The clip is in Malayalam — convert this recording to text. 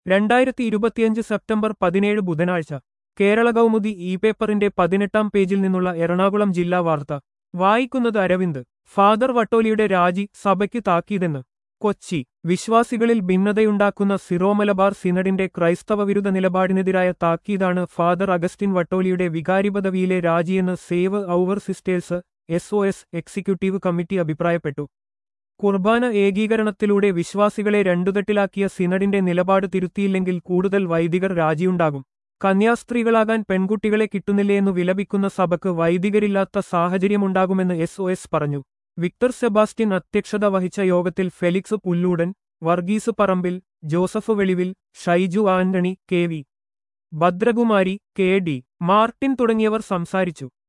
രണ്ടായിരത്തി ഇരുപത്തിയഞ്ച് സെപ്റ്റംബർ പതിനേഴ് ബുധനാഴ്ച കേരള കൗമുദി ഇ പേപ്പറിന്റെ പതിനെട്ടാം പേജിൽ നിന്നുള്ള എറണാകുളം ജില്ലാ വാർത്ത വായിക്കുന്നത് അരവിന്ദ് ഫാദർ വട്ടോലിയുടെ രാജി സഭയ്ക്ക് താക്കീതെന്ന് കൊച്ചി വിശ്വാസികളിൽ ഭിന്നതയുണ്ടാക്കുന്ന സിറോ മലബാർ സിനഡിന്റെ ക്രൈസ്തവ വിരുദ്ധ നിലപാടിനെതിരായ താക്കീതാണ് ഫാദർ അഗസ്റ്റിൻ വട്ടോലിയുടെ വികാരി പദവിയിലെ രാജിയെന്ന് save our sisters S O S executive committee അഭിപ്രായപ്പെട്ടു കുർബാന ഏകീകരണത്തിലൂടെ വിശ്വാസികളെ രണ്ടുതട്ടിലാക്കിയ സിനഡിന്റെ നിലപാട് തിരുത്തിയില്ലെങ്കിൽ കൂടുതൽ വൈദികർ രാജിയുണ്ടാകും കന്യാസ്ത്രീകളാകാൻ പെൺകുട്ടികളെ കിട്ടുന്നില്ലേയെന്നു വിലപിക്കുന്ന സഭയ്ക്ക് വൈദികരില്ലാത്ത സാഹചര്യമുണ്ടാകുമെന്ന് എസ് ഒ എസ് പറഞ്ഞു വിക്ടർ സെബാസ്റ്റ്യൻ അധ്യക്ഷത വഹിച്ച യോഗത്തിൽ Felix Pulloodan Varghese Parambil Joseph Velivil Shaiju Antony K V Bhadrakumari K D Martin തുടങ്ങിയവർ സംസാരിച്ചു